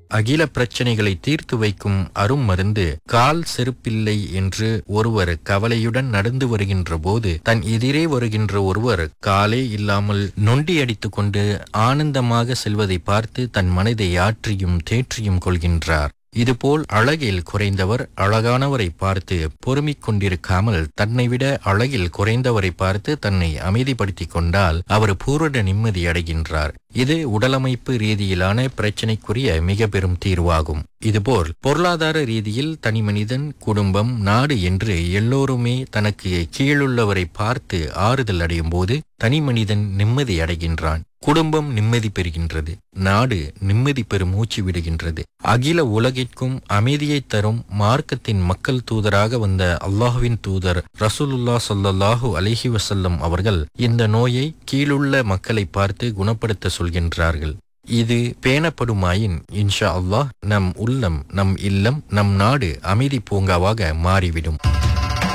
அகில பிரச்சனைகளை தீர்த்து வைக்கும் அரும்மருந்து கால் செருப்பில்லை என்று ஒருவர் கவலையுடன் நடந்து வருகின்ற போது தன் எதிரே வருகின்ற ஒருவர் காலே இல்லாமல் நொண்டி அடித்துக் கொண்டு ஆனந்தமாக செல்வதை பார்த்து தன் மனதை ஆற்றியும் தேற்றியும் கொள்கின்றார் இதுபோல் அழகில் குறைந்தவர் அழகானவரை பார்த்து பொறுமிக் கொண்டிருக்காமல் தன்னை விட அழகில் குறைந்தவரை பார்த்து தன்னை அமைதிப்படுத்திக் கொண்டால் அவர் பூரண நிம்மதி அடைகின்றார் இது உடலமைப்பு ரீதியிலான பிரச்சினைக்குரிய மிக பெரும் தீர்வாகும் இதுபோல் பொருளாதார ரீதியில் தனிமனிதன் குடும்பம் நாடு என்று எல்லோருமே தனக்கு கீழுள்ளவரை பார்த்து ஆறுதல் அடையும் போது தனிமனிதன் நிம்மதி அடைகின்றான் குடும்பம் நிம்மதி பெறுகின்றது நாடு நிம்மதி பெறும் மூச்சு விடுகின்றது அகில உலகிற்கும் அமைதியை தரும் மார்க்கத்தின் மக்கள் தூதராக வந்த அல்லாஹுவின் தூதர் ரசூலுல்லா சொல்லல்லாஹு அலிஹி வசல்லம் அவர்கள் இந்த நோயை கீழுள்ள மக்களை பார்த்து குணப்படுத்த சொல்கின்றார்கள் இது பேணப்படுமாயின் இன்ஷா அல்லாஹ் நம் உள்ளம் நம் இல்லம் நம் நாடு அமைதி பூங்காவாக மாறிவிடும்